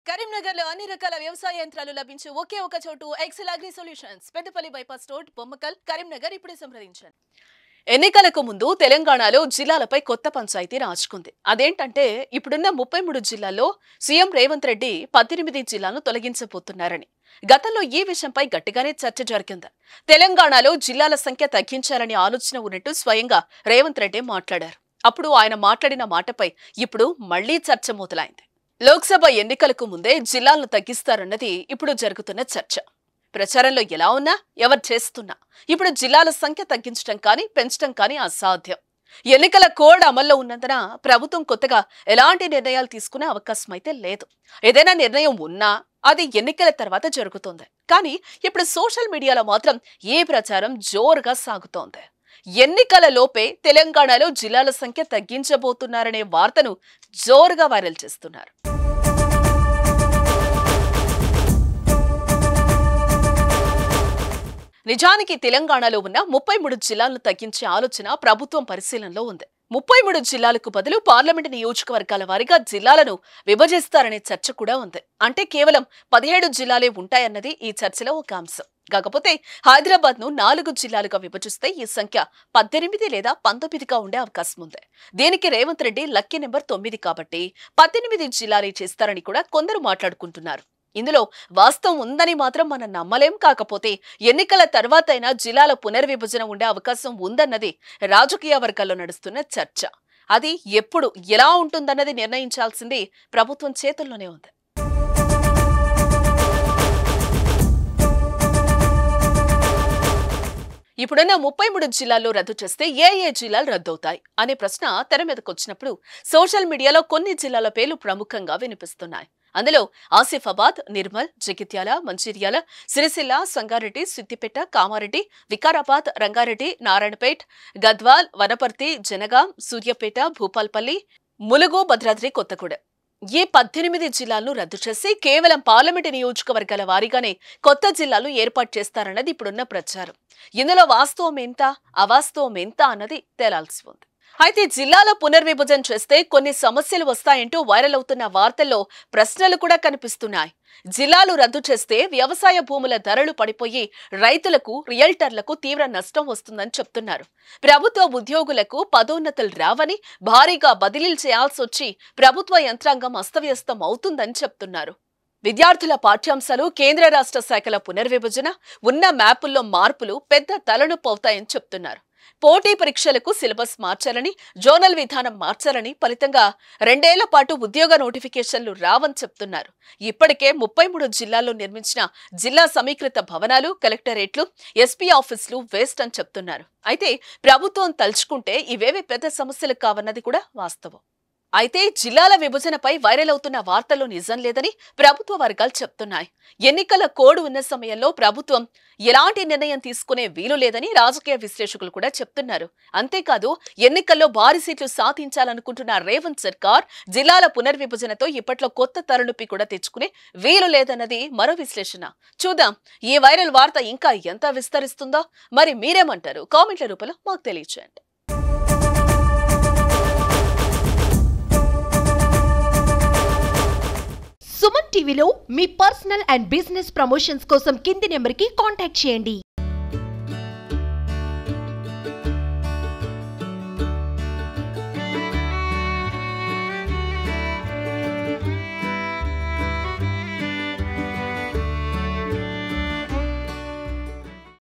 కరీంనగర్ లో అన్ని రకాల వ్యవసాయ యంత్రాలు లభించే ఒకే ఒక చోటు Excel agri solutions Peddapalli bypass road Bommakal Karimnagar ఇప్పుడే సంప్రదించండి ఎన్నికలకు ముందు తెలంగాణలో జిల్లాలపై కొత్త పంచాయతీ రాజుకుంది అదేంటంటే ఇప్పుడున్న ముప్పై మూడు జిల్లాల్లో సీఎం రేవంత్ రెడ్డి పద్దెనిమిది జిల్లాలను తొలగించబోతున్నారని గతంలో ఈ విషయంపై గట్టిగానే చర్చ జరిగింది తెలంగాణలో జిల్లాల సంఖ్య తగ్గించాలని ఆలోచన ఉన్నట్టు స్వయంగా రేవంత్ రెడ్డి మాట్లాడారు అప్పుడు ఆయన మాట్లాడిన మాటపై ఇప్పుడు మళ్లీ చర్చ మొదలైంది లోక్సభ ఎన్నికలకు ముందే జిల్లాలను తగ్గిస్తారన్నది ఇప్పుడు జరుగుతున్న చర్చ ప్రచారంలో ఎలా ఉన్నా ఎవరు చేస్తున్నా ఇప్పుడు జిల్లాల సంఖ్య తగ్గించడం కానీ పెంచడం కానీ అసాధ్యం ఎన్నికల కోడ్ అమల్లో ఉన్నందున ప్రభుత్వం కొత్తగా ఎలాంటి నిర్ణయాలు తీసుకునే అవకాశం అయితే లేదు ఏదైనా నిర్ణయం ఉన్నా అది ఎన్నికల తర్వాత జరుగుతుంది కానీ ఇప్పుడు సోషల్ మీడియాలో మాత్రం ఈ ప్రచారం జోరుగా సాగుతోంది ఎన్నికల లోపే తెలంగాణలో జిల్లాల సంఖ్య తగ్గించబోతున్నారనే వార్తను జోరుగా వైరల్ చేస్తున్నారు నిజానికి తెలంగాణలో ఉన్న ముప్పై మూడు జిల్లాలను తగ్గించే ఆలోచన ప్రభుత్వం పరిశీలనలో ఉంది ముప్పై మూడు జిల్లాలకు బదులు పార్లమెంటు నియోజకవర్గాల వారీగా జిల్లాలను విభజిస్తారనే చర్చ కూడా ఉంది అంటే కేవలం పదిహేడు జిల్లాలే ఉంటాయన్నది ఈ చర్చలో ఒక అంశం కాకపోతే హైదరాబాద్ ను నాలుగు జిల్లాలుగా విభజిస్తే ఈ సంఖ్య పద్దెనిమిది లేదా పంతొమ్మిదిగా ఉండే అవకాశం ఉంది దీనికి రేవంత్ రెడ్డి లక్కీ నెంబర్ తొమ్మిది కాబట్టి పద్దెనిమిది జిల్లాలే చేస్తారని కూడా కొందరు మాట్లాడుకుంటున్నారు ఇందులో వాస్తవం ఉందని మాత్రం మనం నమ్మలేం కాకపోతే ఎన్నికల తర్వాతైనా జిల్లాల పునర్విభజన ఉండే అవకాశం ఉందన్నది రాజకీయ వర్గాల్లో నడుస్తున్న చర్చ అది ఎప్పుడు ఎలా ఉంటుందన్నది నిర్ణయించాల్సింది ప్రభుత్వం చేతుల్లోనే ఉంది ఇప్పుడున్న ముప్పై మూడు జిల్లాల్లో రద్దు చేస్తే ఏ ఏ జిల్లాలు రద్దవుతాయి అనే ప్రశ్న తెర మీదకు వచ్చినప్పుడు సోషల్ మీడియాలో కొన్ని జిల్లాల పేర్లు ప్రముఖంగా వినిపిస్తున్నాయి అందులో ఆసిఫాబాద్ నిర్మల్ జగిత్యాల మంచిర్యాల సిరిసిల్ల సంగారెడ్డి సిద్దిపేట కామారెడ్డి వికారాబాద్ రంగారెడ్డి నారాయణపేట్ గద్వాల్ వనపర్తి జనగాం సూర్యాపేట భూపాల్పల్లి ములుగు భద్రాద్రి కొత్తగూడెం ఈ పద్దెనిమిది జిల్లాలను రద్దు చేసి కేవలం పార్లమెంటు నియోజకవర్గాల వారీగానే కొత్త జిల్లాలు ఏర్పాటు చేస్తారన్నది ఇప్పుడున్న ప్రచారం ఇందులో వాస్తవం ఎంత అవాస్తవం ఎంత అన్నది తేలాల్సి ఉంది అయితే జిల్లాల పునర్విభజన చేస్తే కొన్ని సమస్యలు వస్తాయంటూ వైరల్ అవుతున్న వార్తల్లో ప్రశ్నలు కూడా కనిపిస్తున్నాయి జిల్లాలు రద్దు చేస్తే వ్యవసాయ భూముల ధరలు పడిపోయి రైతులకు రియల్టర్లకు తీవ్ర నష్టం వస్తుందని చెప్తున్నారు ప్రభుత్వ ఉద్యోగులకు పదోన్నతులు రావని భారీగా బదిలీలు చేయాల్సి వచ్చి ప్రభుత్వ యంత్రాంగం అస్తవ్యస్తం అవుతుందని చెప్తున్నారు విద్యార్థుల పాఠ్యాంశాలు కేంద్ర రాష్ట్ర శాఖల పునర్విభజన ఉన్న మ్యాపుల్లో మార్పులు పెద్ద తలనొప్పి అవుతాయని చెప్తున్నారు పోటీ పరీక్షలకు సిలబస్ మార్చాలని జోనల్ విధానం మార్చాలని ఫలితంగా రెండేళ్ల పాటు ఉద్యోగ నోటిఫికేషన్లు రావని చెప్తున్నారు ఇప్పటికే ముప్పై మూడు జిల్లాల్లో నిర్మించిన జిల్లా సమీకృత భవనాలు కలెక్టరేట్లు ఎస్పీ ఆఫీసులు వేస్ట్ అని చెప్తున్నారు అయితే ప్రభుత్వం తలుచుకుంటే ఇవేవి పెద్ద సమస్యలు కావన్నది కూడా వాస్తవం అయితే జిల్లాల విభజనపై వైరల్ అవుతున్న వార్తల్లో నిజం లేదని ప్రభుత్వ వర్గాలు చెప్తున్నాయి ఎన్నికల కోడ్ ఉన్న సమయంలో ప్రభుత్వం ఎలాంటి నిర్ణయం తీసుకునే వీలు లేదని రాజకీయ విశ్లేషకులు కూడా చెప్తున్నారు అంతేకాదు ఎన్నికల్లో భారీ సీట్లు సాధించాలనుకుంటున్న రేవంత్ సర్కార్ జిల్లాల పునర్విభజనతో ఇప్పట్లో కొత్త తలనొప్పి కూడా తెచ్చుకునే వీలు లేదన్నది మరో విశ్లేషణ చూద్దాం ఈ వైరల్ వార్త ఇంకా ఎంత విస్తరిస్తుందో మరి మీరేమంటారు కామెంట్ల రూపంలో మాకు తెలియచేయండి సుమన్ టీవీలో మీ పర్సనల్ అండ్ బిజినెస్ ప్రమోషన్స్ కోసం కింది నెంబర్కి కాంటాక్ట్ చేయండి